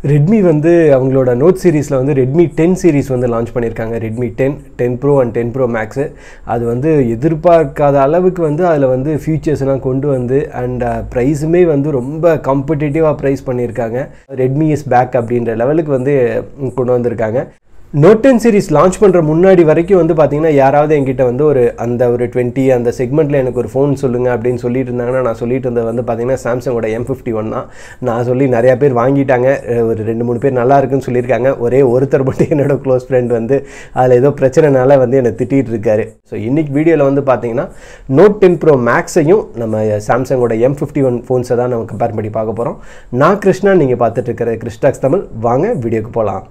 Redmi வந்து அவங்களோட note சீரிஸில் வந்து ரெட்மி டென் சீரிஸ் வந்து லான்ச் பண்ணியிருக்காங்க Redmi ten ten pro and ten pro max அது வந்து எதிர்பார்க்காத அளவுக்கு வந்து அதில் வந்து ஃபீச்சர்ஸ்லாம் கொண்டு வந்து அண்ட் ப்ரைஸுமே வந்து ரொம்ப காம்படிட்டிவாக ப்ரைஸ் பண்ணியிருக்காங்க ரெட்மி இஸ் பேக் அப்படின்ற லெவலுக்கு வந்து கொண்டு வந்திருக்காங்க நோட் டென் சீரிஸ் லான்ச் பண்ணுற முன்னாடி வரைக்கும் வந்து பார்த்தீங்கன்னா யாராவது என்கிட்ட வந்து ஒரு அந்த ஒரு டுவெண்ட்டி அந்த செக்மெண்ட்டில் எனக்கு ஒரு ஃபோன் சொல்லுங்கள் அப்படின்னு சொல்லிட்டு இருந்தாங்கன்னா நான் சொல்லிட்டு இருந்தது வந்து பார்த்தீங்கன்னா சாம்சங்கோட எம் ஃபிஃப்டி ஒன் தான் நான் சொல்லி நிறையா பேர் வாங்கிட்டாங்க அஹ் ஒரு ரெண்டு மூணு பேர் நல்லா இருக்குன்னு சொல்லியிருக்காங்க ஒரே ஒருத்தர் மட்டும் என்னோட க்ளோஸ் ஃப்ரெண்ட் வந்து அதில் ஏதோ பிரச்சனைனால வந்து என்னை திட்டிகிட்டு இருக்காரு ஸோ இன்னைக்கு வீடியோவில் வந்து பார்த்தீங்கன்னா நோட் டென் ப்ரோ மேக்ஸையும் நம்ம சாம்சங்கோட எம் ஃபிஃப்டி ஒன் ஃபோன்ஸை தான் நம்ம கம்பேர் பண்ணி பார்க்க போகிறோம் நான் கிருஷ்ணா நீங்கள் பார்த்துட்டு இருக்கிற கிறிஸ்டாக்ஸ் தமிழ் வாங்க வீடியோக்கு போகலாம்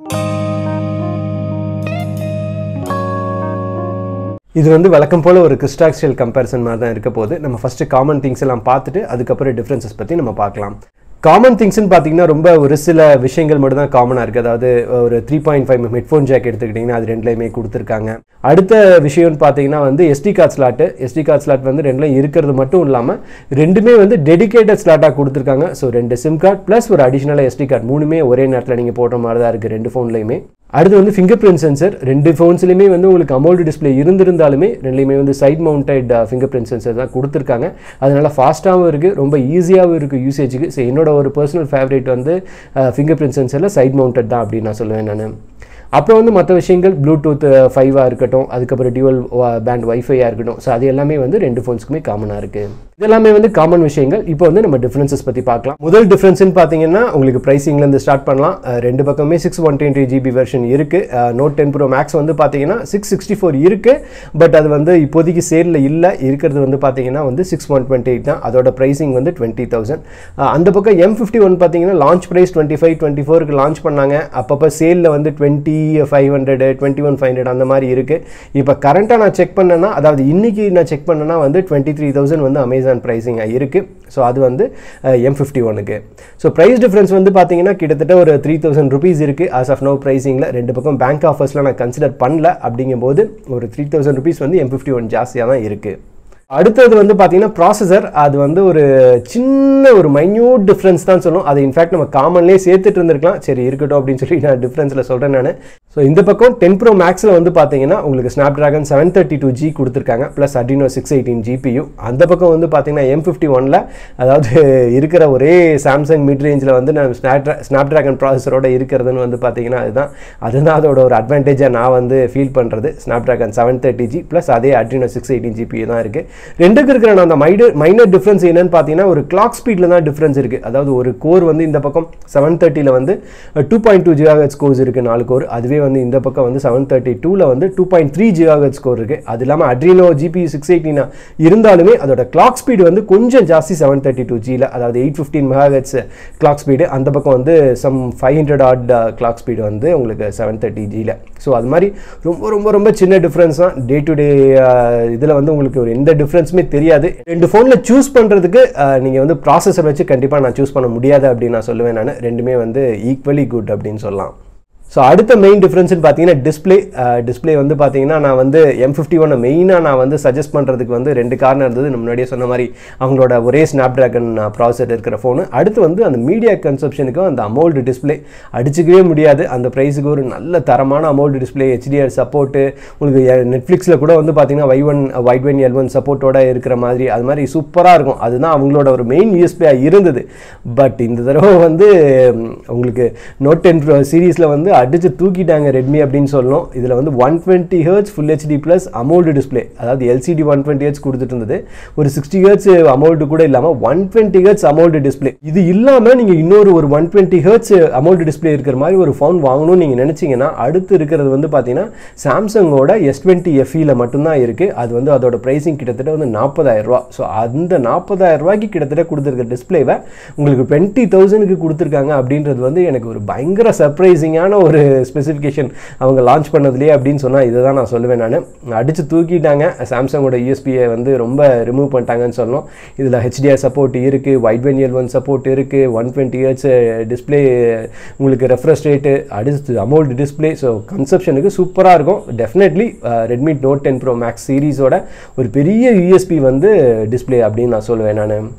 இது வந்து வழக்கம் போல் ஒரு கிறிஸ்டாக்ஸ்டல் கம்பேரிசன் மாதிரி தான் இருக்க போது நம்ம ஃபஸ்ட்டு காமன் திங்ஸ் எல்லாம் பார்த்துட்டு அதுக்கப்புறம் டிஃப்ரென்சஸ் பற்றி நம்ம பார்க்கலாம் காமன் திங்ஸ்னு பார்த்தீங்கன்னா ரொம்ப ஒரு சில விஷயங்கள் மட்டும் தான் காமனாக இருக்குது அதாவது ஒரு three point five headphone jack எடுத்துக்கிட்டிங்கன்னா அது ரெண்டுலையுமே கொடுத்துருக்காங்க அடுத்த விஷயம்னு பார்த்தீங்கன்னா வந்து SD card slot SD card slot வந்து ரெண்டுலையும் இருக்கிறது மட்டும் இல்லாமல் ரெண்டுமே வந்து டெடிகேட்டட் ஸ்லாட்டாக கொடுத்துருக்காங்க ஸோ ரெண்டு சிம் கார்டு ப்ளஸ் ஒரு அடிஷனலாக எஸ்டி கார்டு மூணுமே ஒரே நேரத்தில் நீங்கள் போடுற மாதிரி தான் இருக்குது ரெண்டு ஃபோன்லையுமே அடுத்து வந்து ஃபிங்கர் பிரிண்ட் சென்சர் ரெண்டு ஃபோன்ஸ்லையுமே வந்து உங்களுக்கு அமௌல்டு டிஸ்பிளே இருந்திருந்தாலுமே ரெண்டுலையுமே வந்து side mounted fingerprint sensor தான் கொடுத்துருக்காங்க அதனால ஃபாஸ்ட்டாகவும் இருக்குது ரொம்ப ஈஸியாகவும் இருக்குது யூசேஜுக்கு ஸோ என்னோட ஒரு பர்சனல் ஃபேவரேட் வந்து ஃபிங்கர் பிரிண்ட் சென்சரில் சைட் மவுண்டட் தான் அப்படின்னு நான் சொல்லுவேன் நான் அப்புறம் வந்து மற்ற விஷயங்கள் ப்ளூடூத் ஃபைவாக இருக்கட்டும் அதுக்கப்புறம் டியூவல் பேண்ட் வைஃபையாக இருக்கட்டும் ஸோ அது எல்லாமே வந்து ரெண்டு ஃபோன்ஸ்க்குமே காமனாக இருக்குது இதெல்லாமே வந்து காமன் விஷயங்கள் இப்போ வந்து நம்ம டிஃப்ரென்சஸ் பற்றி பார்க்கலாம் முதல் டிஃப்ரென்ஸ்னு பார்த்தீங்கன்னா உங்களுக்கு ப்ரைஸிங்லேருந்து ஸ்டார்ட் பண்ணலாம் அஹ் ரெண்டு பக்கமே six one twenty GB version இருக்குது நோட் டென் ப்ரோ மேக்ஸ் வந்து பார்த்தீங்கன்னா சிக்ஸ் சிக்ஸ்டி ஃபோர் இருக்குது பட் அது வந்து இப்போதைக்கு சேலில் இல்லை இருக்கிறது வந்து பார்த்தீங்கன்னா வந்து சிக்ஸ் ஒன் டுவெண்ட்டி எயிட் தான் அதோட ப்ரைஸிங் வந்து டுவெண்ட்டி தௌசண்ட் அந்த பக்கம் எம் ஃபிஃப்டி ஒன் பார்த்தீங்கன்னா launch price twenty five twenty ஃபோருக்கு லான்ச் பண்ணாங்க அப்பப்போ சேலில் வந்து twenty five hundred twenty one five hundred அந்த மாதிரி இருக்குது இப்போ கரண்ட்டாக நான் செக் பண்ணேன்னா அதாவது இன்னைக்கு நான் செக் பண்ணேன்னா வந்து டுவெண்ட்டி த்ரீ தௌசண்ட் வந்து அமேசான் ப்ரைஸிங்காக இருக்குது ஸோ அது வந்து எம் ஃபிஃப்டி ஒனுக்கு ஸோ ப்ரைஸ் டிஃப்ரென்ஸ் வந்து பார்த்தீங்கன்னா கிட்டத்தட்ட ஒரு த்ரீ தௌசண்ட் ருபீஸ் இருக்குது ஆஸ் ஆஃப் நோ ப்ரைஸிங்கில் ரெண்டு பக்கம் பேங்க் ஆஃபர்ஸில் நான் கன்சிடர் பண்ணல அப்படிங்கும்போது ஒரு த்ரீ தௌசண்ட் ருபீஸ் வந்து எம் ஃபிஃப்டி ஒன் ஜாஸ்தியாக தான் இருக்குது அடுத்தது வந்து பார்த்தீங்கன்னா ப்ராசஸர் அது வந்து ஒரு சின்ன ஒரு மைன்யூட் டிஃப்ரென்ஸ் தான் சொல்லும் அது இன்ஃபேக்ட் நம்ம காமன்லேயே சேர்த்துட்டு இருந்திருக்கலாம் சரி இருக்கட்டும் அப்படின்னு சொல்லி நான் டிஃப்ரென்ஸில் சொல்கிறேன் நான் ஸோ இந்த பக்கம் டென் ப்ரோ மேக்ஸில் வந்து பார்த்தீங்கன்னா உங்களுக்கு Snapdragon seven thirty two G கொடுத்துருக்காங்க plus Adreno six eighteen GPU அந்த பக்கம் வந்து பார்த்தீங்கன்னா எம் ஃபிஃப்டி ஒனில் அதாவது இருக்கிற ஒரே சாம்சங் மிட் ரேஞ்சில் வந்து நான் ஸ்னாப் ஸ்னாப் ட்ராகன் ப்ராசஸரோட இருக்கிறதுன்னு வந்து பார்த்தீங்கன்னா அதுதான் அதுதான் அதோட ஒரு அட்வான்டேஜாக நான் வந்து ஃபீல் பண்ணுறது Snapdragon seven thirty G plus அதே அட்ரினோ சிக்ஸ் எயிட்டீன் ஜிபி தான் இருக்குது ரெண்டுக்கு இருக்கிற அந்த மைடு மைனர் டிஃப்ரென்ஸ் என்னன்னு பார்த்தீங்கன்னா ஒரு கிளாக் ஸ்பீடில் தான் டிஃப்ரென்ஸ் இருக்குது அதாவது ஒரு கோர் வந்து இந்த பக்கம் செவன் தேர்ட்டியில் வந்து two point two gigahertz cores இருக்குது நாலு கோர் அதுவே வந்து இந்த பக்கம் வந்து செவன் தேர்ட்டி டூவில் வந்து two point three gigahertz score இருக்குது அது இல்லாமல் அட்ரினோ ஜிபி சிக்ஸ் எயிட்டினா இருந்தாலுமே அதோட கிளாக் ஸ்பீடு வந்து கொஞ்சம் ஜாஸ்தி செவன் தேர்ட்டி டூ ஜியில் அதாவது eight fifteen megahertz clock speed அந்த பக்கம் வந்து some five hundred odd clock speed வந்து உங்களுக்கு செவன் தேர்ட்டி ஜியில் ஸோ அது மாதிரி ரொம்ப ரொம்ப ரொம்ப சின்ன டிஃப்ரென்ஸ் தான் டே டு டே இதில் வந்து உங்களுக்கு ஒரு எந்த டிஃப்ரென்ஸுமே தெரியாது ரெண்டு ஃபோனில் சூஸ் பண்ணுறதுக்கு நீங்கள் வந்து ப்ராசஸர் வச்சு கண்டிப்பாக நான் சூஸ் பண்ண முடியாது அப்படின்னு நான் சொல்லுவேன் நான் ரெண்டுமே வந்து ஈக்குவலி குட் அப்படின்னு சொல்லலாம் ஸோ அடுத்த மெயின் டிஃப்ரென்ஸ்னு பார்த்தீங்கன்னா டிஸ்பிளே டிஸ்பிளே வந்து பார்த்தீங்கன்னா நான் வந்து எம் ஃபிஃப்டி ஒன்னை மெயினாக நான் வந்து சஜஸ்ட் பண்ணுறதுக்கு வந்து ரெண்டு காரணம் இருந்தது நான் முன்னாடியே சொன்ன மாதிரி அவங்களோட ஒரே ஸ்னாப் ட்ராகன் ப்ராசர் இருக்கிற ஃபோனு அடுத்து வந்து அந்த மீடியா கன்சப்ஷனுக்கும் அந்த அமௌல்டு டிஸ்பிளே அடிச்சுக்கவே முடியாது அந்த ப்ரைஸுக்கு ஒரு நல்ல தரமான அமௌல்டு டிஸ்பிளே ஹெச்டிஆர் சப்போர்ட்டு உங்களுக்கு நெட்ஃப்ளிக்ஸில் கூட வந்து பார்த்தீங்கன்னா Widevine Widevine L one சப்போர்ட்டோட இருக்கிற மாதிரி அது மாதிரி சூப்பராக இருக்கும் அதுதான் அவங்களோட ஒரு மெயின் யூஎஸ்பியாக இருந்தது பட் இந்த தடவை வந்து உங்களுக்கு நோட் டென் சீரீஸில் வந்து அடித்து தூக்கிட்டாங்க ரெட்மி அப்படின்னு சொல்லணும் இதில் வந்து one twenty hertz full HD plus AMOLED display அதாவது எல்சிடி ஒன் டுவெண்ட்டி ஹர்ட்ஸ் கொடுத்துட்டு இருந்தது ஒரு சிக்ஸ்டி ஹர்ட்ஸ் அமௌல்டு கூட இல்லாமல் one twenty hertz AMOLED display இது இல்லாமல் நீங்கள் இன்னொரு ஒரு one twenty hertz AMOLED display இருக்கிற மாதிரி ஒரு ஃபோன் வாங்கணும்னு நீங்கள் நினச்சிங்கன்னா அடுத்து இருக்கிறது வந்து பார்த்தீங்கன்னா சாம்சங்கோட எஸ் டுவெண்ட்டி எஃப்இயில் மட்டும்தான் இருக்குது அது வந்து அதோட ப்ரைஸிங் கிட்டத்தட்ட வந்து நாற்பதாயிரம் ரூபா ஸோ அந்த நாற்பதாயிரம் ரூபாய்க்கு கிட்டத்தட்ட கொடுத்துருக்க டிஸ்பிளேவை உங்களுக்கு டுவெண்ட்டி தௌசண்ட்க்கு கொடுத்துருக்காங்க அப்படின்றது வந்து எனக்கு ஒரு பயங்கர சர்ப்ரைசிங்கான ஒரு ஸ்பெசிஃபிகேஷன் அவங்க லான்ச் பண்ணதுலேயே அப்படின்னு சொன்னால் இதை தான் நான் சொல்லுவேன் நான் அடித்து தூக்கிட்டாங்க சாம்சங்கோட யூஎஸ்பியை வந்து ரொம்ப ரிமூவ் பண்ணிட்டாங்கன்னு சொல்லணும் இதில் ஹெச்டிஆர் சப்போர்ட் இருக்குது Widevine L one support இருக்குது ஒன் டுவெண்ட்டி இயர்ஸ் டிஸ்பிளே உங்களுக்கு ரெஃப்ரெஷ் ரேட்டு அடுத்து அமௌல்டு டிஸ்பிளே ஸோ கன்சப்ஷனுக்கு சூப்பராக இருக்கும் definitely Redmi note ten pro max சீரீஸோட ஒரு பெரிய யூஎஸ்பி வந்து டிஸ்பிளே அப்படின்னு நான் சொல்லுவேன் நான்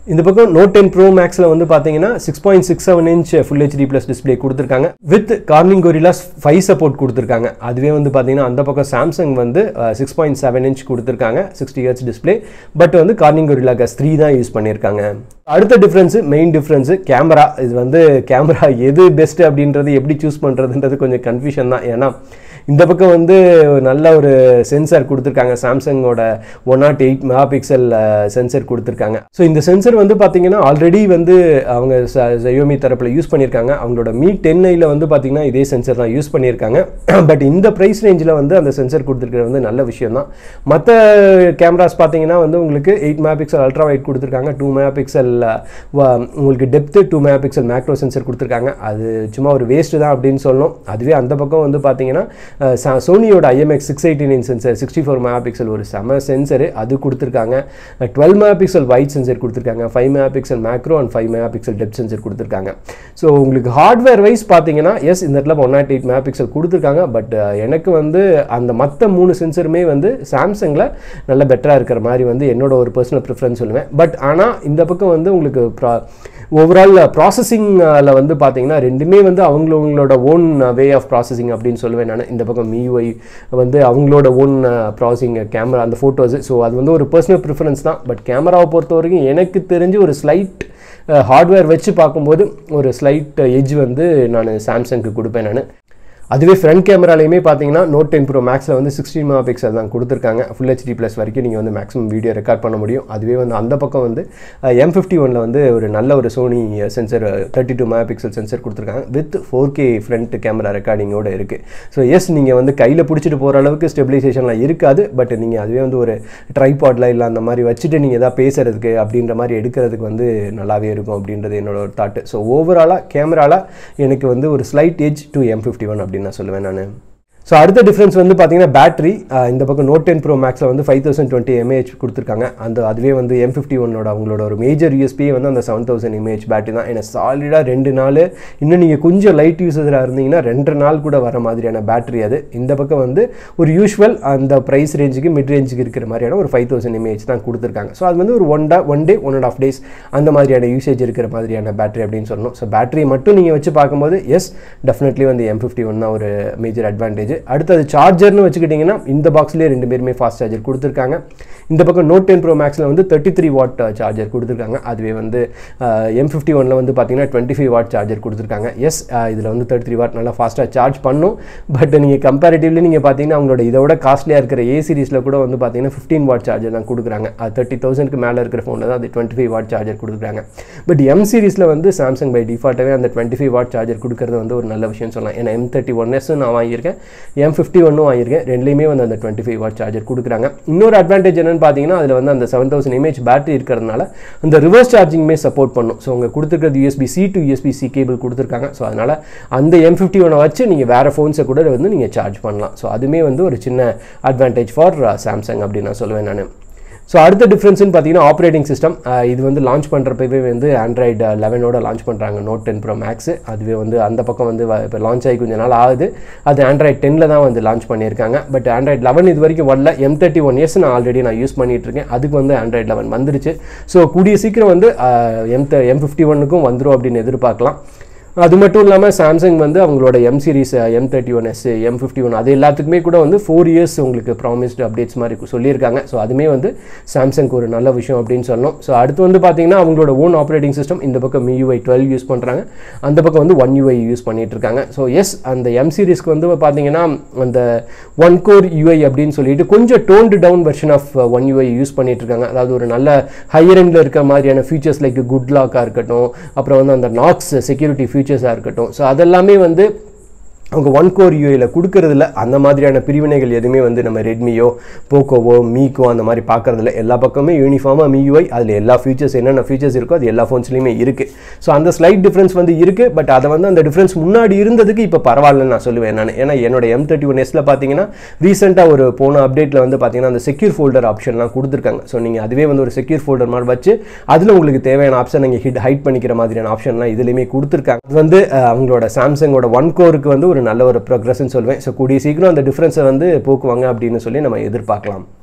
இந்த பக்கம் நோட் டென் ப்ரோ மேக்ஸில் வந்து பார்த்தீங்கன்னா six point six seven inch full HD plus display கொடுத்துருக்காங்க with Corning Gorillas five support கொடுத்துருக்காங்க அதுவே வந்து பார்த்தீங்கன்னா அந்த பக்கம் சாம்சங் வந்து சிக்ஸ் பாயிண்ட் செவன் இன்ச் கொடுத்துருக்காங்க சிக்ஸ்டி ஹெச் டிஸ்பிளே பட் வந்து கார்னிங் கொரிலா கஸ் த்ரீ தான் யூஸ் பண்ணியிருக்காங்க அடுத்த டிஃப்ரென்ஸு மெயின் டிஃப்ரென்ஸு கேமரா இது வந்து கேமரா எது பெஸ்ட் அப்படின்றது எப்படி சூஸ் பண்ணுறதுன்றது கொஞ்சம் கன்ஃபியூஷன் தான் ஏன்னா இந்த பக்கம் வந்து நல்ல ஒரு சென்சார் கொடுத்துருக்காங்க சாம்சங்கோட one naught eight megapixel sensor கொடுத்துருக்காங்க ஸோ இந்த சென்சர் வந்து பார்த்தீங்கன்னா ஆல்ரெடி வந்து அவங்க ஜயோமி தரப்பில் யூஸ் பண்ணியிருக்காங்க அவங்களோட மீ டென் ஐயில் வந்து பார்த்தீங்கன்னா இதே சென்சர் தான் யூஸ் பண்ணியிருக்காங்க பட் இந்த ப்ரைஸ் ரேஞ்சில் வந்து அந்த சென்சர் கொடுத்துருக்கிறது வந்து நல்ல விஷயம் தான் மற்ற கேமராஸ் பார்த்தீங்கன்னா வந்து உங்களுக்கு eight megapixel ultra wide கொடுத்துருக்காங்க டூ மெகா பிக்சல் உங்களுக்கு depth two megapixel macro sensor கொடுத்துருக்காங்க அது சும்மா ஒரு வேஸ்ட்டு தான் அப்படின்னு சொல்லணும் அதுவே அந்த பக்கம் வந்து பார்த்தீங்கன்னா சோனியோட IMX six eighty nine sensor sixty four megapixel ஒரு செம சென்சரு அது கொடுத்துருக்காங்க twelve megapixel wide sensor கொடுத்துருக்காங்க five megapixel macro and five megapixel depth sensor கொடுத்துருக்காங்க ஸோ உங்களுக்கு ஹார்ட்வேர் வைஸ் பார்த்தீங்கன்னா எஸ் இந்த இடத்துல one naught eight megapixel கொடுத்துருக்காங்க பட் எனக்கு வந்து அந்த மற்ற மூணு சென்சருமே வந்து சாம்சங்கில் நல்ல பெட்டராக இருக்கிற மாதிரி வந்து என்னோட ஒரு பர்சனல் ப்ரிஃபரன்ஸ் சொல்லுவேன் பட் ஆனால் இந்த பக்கம் வந்து உங்களுக்கு ப்ரா ஓவரால் ப்ராசஸிங்கில் வந்து பார்த்தீங்கன்னா ரெண்டுமே வந்து அவங்களோட ஓன் வே ஆஃப் ப்ராசஸிங் அப்படின்னு சொல்லுவேன் நான் இந்த பக்கம் மியூஐ வந்து அவங்களோட ஓன் ப்ராசஸிங் கேமரா அந்த ஃபோட்டோஸ் ஸோ அது வந்து ஒரு பர்சனல் ப்ரிஃபரன்ஸ் தான் பட் கேமராவை பொறுத்த வரைக்கும் எனக்கு தெரிஞ்சு ஒரு ஸ்லைட் ஹார்ட்வேர் வச்சு பார்க்கும்போது ஒரு ஸ்லைட் எஜ் வந்து நான் சாம்சங்க்கு கொடுப்பேன் நான் அதுவே ஃப்ரண்ட் கேமராலையுமே பார்த்தீங்கன்னா நோட் டென் ப்ரோ மேக்ஸில் வந்து சிக்ஸ்டீன் மெகா பிக்சல் தான் கொடுத்துருக்காங்க ஃபுல் ஹெச்டி ப்ளஸ் வரைக்கும் நீங்கள் வந்து மேக்ஸிமம் வீடியோ ரெக்கார்ட் பண்ண முடியும் அதுவே வந்து அந்த பக்கம் வந்து எம் ஃபிஃப்டி ஒனில் வந்து ஒரு நல்ல ஒரு Sony sensor thirty two megapixel sensor கொடுத்துருக்காங்க with four K front camera ரெக்கார்டிங்கோட இருக்குது ஸோ எஸ் நீங்கள் வந்து கையில் பிடிச்சிட்டு போகிற அளவுக்கு ஸ்டெபிலைசேஷன்லாம் இருக்காது பட் நீங்கள் அதுவே வந்து ஒரு ட்ரைபாட்ல இல்லை அந்த மாதிரி வச்சுட்டு நீங்கள் எதாவது பேசுகிறதுக்கு அப்படின்ற மாதிரி எடுக்கிறதுக்கு வந்து நல்லாவே இருக்கும் அப்படின்றது என்னோட ஒரு தாட்டு ஸோ ஓவராலாக கேமராவில் எனக்கு வந்து ஒரு slight edge to M fifty one அப்படின்னு நான் சொல்லுவேன் நான் ஸோ அடுத்த டிஃப்ரென்ஸ் வந்து பார்த்தீங்கன்னா பேட்டரி இந்த பக்கம் நோட் டென் ப்ரோ மேக்ஸில் வந்து ஃபைவ் தௌசண்ட் டுவெண்ட்டி எம்ஏஹெச் கொடுத்துருக்காங்க அந்த அதுவே வந்து எம் ஃபிஃப்டி ஒன்னோட அவங்களோட ஒரு மேஜர் யூஎஸ்பியே வந்து அந்த செவன் தௌசண்ட் எம்ஏஹெச் பேட்டரி தான் ஏன்னா சாலிடாக ரெண்டு நாள் இன்னும் நீங்கள் கொஞ்சம் லைட் யூஸராக இருந்தீங்கன்னா ரெண்டு நாள் கூட வர மாதிரியான பேட்டரி அது இந்த பக்கம் வந்து ஒரு யூஷுவல் அந்த ப்ரைஸ் ரேஞ்சுக்கு மிட் ரேஞ்சுக்கு இருக்கிற மாதிரியான ஒரு ஃபைவ் தௌசண்ட் எம்ஏஹெச் தான் கொடுத்துருக்காங்க ஸோ அது வந்து ஒரு ஒன் டா one day one and half days அந்த மாதிரியான யூசேஜ் இருக்கிற மாதிரியான பேட்டரி அப்படின்னு சொல்லணும் ஸோ பேட்டரி மட்டும் நீங்கள் வச்சு பார்க்கும்போது எஸ் டெஃபினெட்லி வந்து எம் ஃபிஃப்டி ஒன் தான் ஒரு மேஜர் அட்வான்டேஜ் அடுத்தது சார்ஜ் சார்ஜர்னு வச்சுக்கிட்டிங்கன்னா இந்த பாக்ஸ்லேயே ரெண்டு பேருமே ஃபாஸ்ட் சார்ஜர் கொடுத்துருக்காங்க இந்த பக்கம் நோட் டென் ப்ரோ மேக்ஸில் வந்து தேர்ட்டி த்ரீ வாட் சார்ஜர் கொடுத்துருக்காங்க அதுவே வந்து எம் ஃபிஃப்டி ஒனில் வந்து பார்த்தீங்கன்னா டுவெண்ட்டி ஃபைவ் வாட் சார்ஜர் கொடுத்துருக்காங்க எஸ் இதில் வந்து தேர்ட்டி த்ரீ வாட் நல்லா ஃபாஸ்ட்டாக சார்ஜ் பண்ணும் பட் நீங்கள் கம்பேரிட்டிவ்லி நீங்கள் பார்த்தீங்கன்னா அவங்களோட இதோட காஸ்ட்லியாக இருக்கிற ஏ சீரிஸில் கூட வந்து பார்த்தீங்கன்னா ஃபிஃப்டீன் வாட் சார்ஜர் தான் கொடுக்குறாங்க அது தேர்ட்டி தௌசண்ட்க்கு மேலே இருக்கிற ஃபோனில் தான் அது டுவெண்ட்டி ஃபைவ் வாட் சார்ஜர் கொடுக்குறாங்க பட் எம் சீரிஸில் வந்து சாம்சங் பை டிஃபால்ட்டாகவே அந்த டுவெண்ட்டி ஃபைவ் வாட் சார்ஜர் கொடுக்குறது வந்து ஒரு நல்ல விஷயம் சொல்லலாம் ஏன்னா எம் தேர்ட்டி ஒன் எஸ் நான் வாங்கியிருக்கேன் எம் ஃபிஃப்டி ஒன்னும் வாங்கியிருக்கேன் ரெண்டுலேயுமே வந்து அந்த டுவெண்ட்டி ஃபைவ் வாட் சார்ஜர் கொடுக்குறாங்க இன்னொரு அட்வான்டேஜ் என்னன்னு பார்த்தீங்கன்னா அதில் வந்து அந்த செவன் தௌசண்ட் எம்ஏஹெச் பேட்டரி இருக்கிறதுனால அந்த ரிவர்ஸ் சார்ஜிங்குமே சப்போர்ட் பண்ணும் ஸோ உங்கள் கொடுத்துருக்கிறது USB C to USB C cable கொடுத்துருக்காங்க ஸோ அதனால் அந்த எம் ஃபிஃப்டி ஒனை வச்சு நீங்கள் வேறு ஃபோன்ஸை கூட வந்து நீங்கள் சார்ஜ் பண்ணலாம் ஸோ அதுவுமே வந்து ஒரு சின்ன அட்வான்டேஜ் ஃபார் சாம்சங் அப்படின்னு நான் சொல்லுவேன் நான் ஸோ அடுத்த டிஃப்ரென்ஸ்னு பார்த்தீங்கன்னா ஆப்ரேட்டிங் சிஸ்டம் இது வந்து லான்ச் பண்ணுறப்பவே வந்து ஆண்ட்ராய்டு லெவனோட லான்ச் பண்ணுறாங்க நோட் டென் ப்ரோ மேக்ஸ் அதுவே வந்து அந்த பக்கம் வந்து இப்போ லான்ச் ஆகி கொஞ்சம் நாள் ஆகுது அது ஆண்ட்ராய்ட் டென்னில் தான் வந்து லான்ச் பண்ணியிருக்காங்க பட் ஆண்ட்ராய்ட் லெவன் இது வரைக்கும் வரல எம் தேர்ட்டி ஒன் இயர்ஸ் நான் ஆல்ரெடி நான் யூஸ் பண்ணிட்டு இருக்கேன் அதுக்கு வந்து ஆண்ட்ராய்ட் லெவன் வந்துருச்சு ஸோ கூடிய சீக்கிரம் வந்து எம் எம் ஃபிஃப்டி ஒன்னுக்கும் வந்துடும் அப்படின்னு எதிர்பார்க்கலாம் அது மட்டும் இல்லாமல் சாம்சங் வந்து அவங்களோட M series M thirty one yes M fifty one அது எல்லாத்துக்குமே கூட வந்து ஃபோர் இயர்ஸ் உங்களுக்கு ப்ராமிஸ்டு அப்டேட்ஸ் மாதிரி சொல்லியிருக்காங்க ஸோ அதுவுமே வந்து சாம்சங்க்கு ஒரு நல்ல விஷயம் அப்படின்னு சொல்லணும் ஸோ அடுத்து வந்து பார்த்தீங்கன்னா அவங்களோட ஓன் ஆப்ரேட்டிங் சிஸ்டம் இந்த பக்கம் மியூஐ டுவெல் யூஸ் பண்ணுறாங்க அந்த பக்கம் வந்து ஒன் யூஐ யூஸ் பண்ணிட்டு இருக்காங்க ஸோ எஸ் அந்த எம் சீரிஸ்க்கு வந்து பார்த்தீங்கன்னா அந்த ஒன் கோர் யூஐ அப்படின்னு சொல்லிட்டு கொஞ்சம் toned down version of one UI use பண்ணிட்டு இருக்காங்க அதாவது ஒரு நல்ல ஹையர் எண்டில் இருக்கிற மாதிரியான ஃபீச்சர்ஸ் லைக் குட் லாக்காக இருக்கட்டும் அப்புறம் வந்து அந்த நாக்ஸ் செக்யூரிட்டி ஃபீச்சர்ஸாக இருக்கட்டும் ஸோ அதெல்லாமே வந்து அவங்க ஒன் கோர் யூஏல கொடுக்கறதில்ல அந்த மாதிரியான பிரிவினைகள் எதுவுமே வந்து நம்ம ரெட்மியோ போக்கோவோ மீக்கோ அந்த மாதிரி பார்க்கறதில்ல எல்லா பக்கமே யூனிஃபார்மாக மியூஐ அதில் எல்லா ஃபீச்சர்ஸ் என்னென்ன ஃபீச்சர்ஸ் இருக்கோ அது எல்லா ஃபோன்ஸ்லையுமே இருக்குது ஸோ அந்த ஸ்லைட் டிஃப்ரென்ஸ் வந்து இருக்குது பட் அதை வந்து அந்த டிஃப்ரென்ஸ் முன்னாடி இருந்ததுக்கு இப்போ பரவாயில்லன்னு நான் சொல்லுவேன் நான் ஏன்னா என்னோட எம் தேர்ட்டி ஒன் எஸ்ல பார்த்தீங்கன்னா ரீசெண்டாக ஒரு போன அப்டேட்டில் வந்து பார்த்தீங்கன்னா அந்த செக்யூர் ஃபோல்டர் ஆப்ஷன்லாம் கொடுத்துருக்காங்க ஸோ நீங்கள் அதுவே வந்து ஒரு செக்யூர் ஃபோல்டர் மாதிரி வச்சு அதில் உங்களுக்கு தேவையான ஆப்ஷன் நீங்கள் ஹிட் ஹைட் பண்ணிக்கிற மாதிரியான ஆப்ஷன்லாம் இதுலேயுமே கொடுத்துருக்காங்க அது வந்து அஹ், அவங்களோட சாம்சங்கோட ஒன் கோருக்கு வந்து ஒரு நல்ல ஒரு ப்ரோக்ரஸ்ன்னு சொல்லுவேன் ஸோ கூடிய சீக்கிரம் அந்த டிஃப்ரென்ஸை வந்து போக்குவாங்க அப்படின்னு சொல்லி நம்ம எதிர்பார்க்கலாம்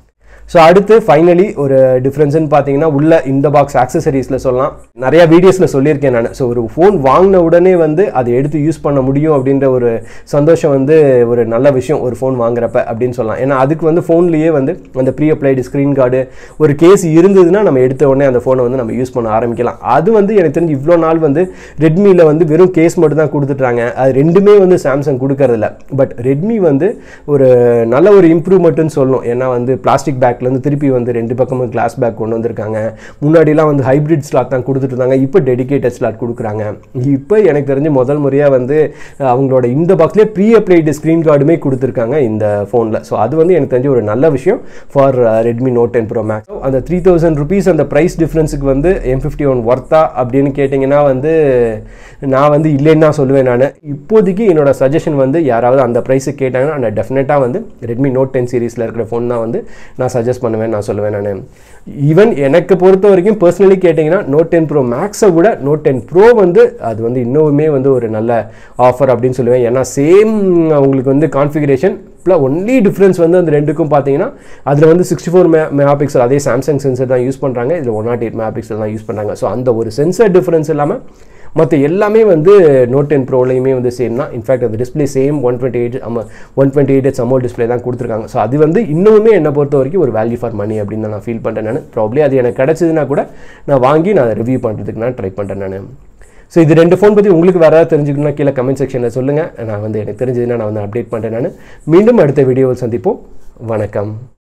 ஸோ அடுத்து ஃபைனலி ஒரு டிஃப்ரென்ஸ்னு பார்த்தீங்கன்னா உள்ள இந்த பாக்ஸ் ஆக்சசரிஸில் சொல்லலாம் நிறையா வீடியோஸில் சொல்லியிருக்கேன் நான் ஸோ ஒரு ஃபோன் வாங்கின உடனே வந்து அதை எடுத்து யூஸ் பண்ண முடியும் அப்படின்ற ஒரு சந்தோஷம் வந்து ஒரு நல்ல விஷயம் ஒரு ஃபோன் வாங்குறப்ப அப்படின்னு சொல்லலாம் ஏன்னா அதுக்கு வந்து ஃபோன்லேயே வந்து அந்த ப்ரீ அப்ளைடு ஸ்க்ரீன் கார்டு ஒரு கேஸ் இருந்ததுன்னா நம்ம எடுத்த உடனே அந்த ஃபோனை வந்து நம்ம யூஸ் பண்ண ஆரம்பிக்கலாம் அது வந்து எனக்கு தெரிஞ்சு இவ்வளோ நாள் வந்து ரெட்மியில் வந்து வெறும் கேஸ் மட்டும் தான் கொடுத்துட்றாங்க அது ரெண்டுமே வந்து சாம்சங் கொடுக்கறதில்ல பட் ரெட்மி வந்து ஒரு நல்ல ஒரு இம்ப்ரூவ்மெண்ட்டுன்னு சொல்லணும் ஏன்னா வந்து பிளாஸ்டிக் பேக்லேருந்து திருப்பி வந்து ரெண்டு பக்கமும் கிளாஸ் பேக் கொண்டு வந்திருக்காங்க முன்னாடிலாம் வந்து ஹைப்ரிட் ஸ்லாட் தான் கொடுத்துட்டு இருந்தாங்க இப்போ டெடிகேட்டட் ஸ்லாட் கொடுக்குறாங்க இப்போ எனக்கு தெரிஞ்சு முதல் முறையாக வந்து அஹ், அவங்களோட இந்த பாக்ஸ்லேயே ப்ரீ அப்ளைடு ஸ்க்ரீன் கார்டுமே கொடுத்துருக்காங்க இந்த ஃபோனில் ஸோ அது வந்து எனக்கு தெரிஞ்ச ஒரு நல்ல விஷயம் for Redmi note ten pro max அந்த த்ரீ தௌசண்ட் ருபீஸ் அந்த ப்ரைஸ் டிஃப்ரென்ஸுக்கு வந்து எம் ஃபிஃப்டி ஒன் ஒர்த்தா அப்படின்னு கேட்டிங்கன்னா வந்து நான் வந்து இல்லைன்னு தான் சொல்லுவேன் நான் இப்போதைக்கு என்னோட சஜஷன் வந்து யாராவது அந்த ப்ரைஸுக்கு கேட்டாங்கன்னா நான் டெஃபினட்டாக வந்து ரெட்மி நோட் டென் சீரிஸில் இருக்கிற ஃபோன் தான் வந்து நான் சஜஸ்ட் பண்ணுவேன் நான் சொல்லுவேன் நான் ஈவன் எனக்கு பொறுத்த வரைக்கும் பர்சனலி கேட்டிங்கன்னா நோட் டென் ப்ரோ மேக்ஸை விட நோட் டென் ப்ரோ வந்து அது வந்து இன்னுமே வந்து ஒரு நல்ல ஆஃபர் அப்படின்னு சொல்லுவேன் ஏன்னா சேம் உங்களுக்கு வந்து கான்ஃபிகரேஷன் ப்ளஸ் ஒன்லி டிஃப்ரென்ஸ் வந்து அந்த ரெண்டுக்கும் பார்த்தீங்கன்னா அதில் வந்து சிக்ஸ்டி ஃபோர் மெ மெகா பிக்சல் அதே சாம்சங் சென்சர் தான் யூஸ் பண்ணுறாங்க இதில் one naught eight megapixel தான் யூஸ் பண்ணுறாங்க ஸோ அந்த ஒரு சென்சர் டிஃப்ரென்ஸ் இல்லாமல் மற்ற எல்லாமே வந்து நோட் டென் ப்ரோலையுமே வந்து சேம் தான் இன்ஃபேக்ட் அந்த display same one twenty eight நம்ம ஒன் டுவெண்ட்டி எயிட் சமோ டிஸ்பிளே தான் கொடுத்துருக்காங்க ஸோ அது வந்து இன்னுமே என்னை பொறுத்த வரைக்கும் ஒரு வேல்யூ ஃபார் மணி அப்படின்னு தான் நான் ஃபீல் பண்ணுறேன் நான் ப்ராப்ளி அது எனக்கு கிடச்சதுன்னா கூட நான் வாங்கி நான் ரிவ்யூ பண்ணுறதுக்கு நான் ட்ரை பண்ணுறேன் நான் ஸோ இது ரெண்டு ஃபோன் பற்றி உங்களுக்கு வேறு ஏதாவது தெரிஞ்சுக்கணும்னா கீழே கமெண்ட் செக்ஷனில் சொல்லுங்கள் நான் வந்து எனக்கு தெரிஞ்சதுன்னா நான் வந்து அப்டேட் பண்ணுறேன் நான் மீண்டும் அடுத்த வீடியோவில் சந்திப்போம் வணக்கம்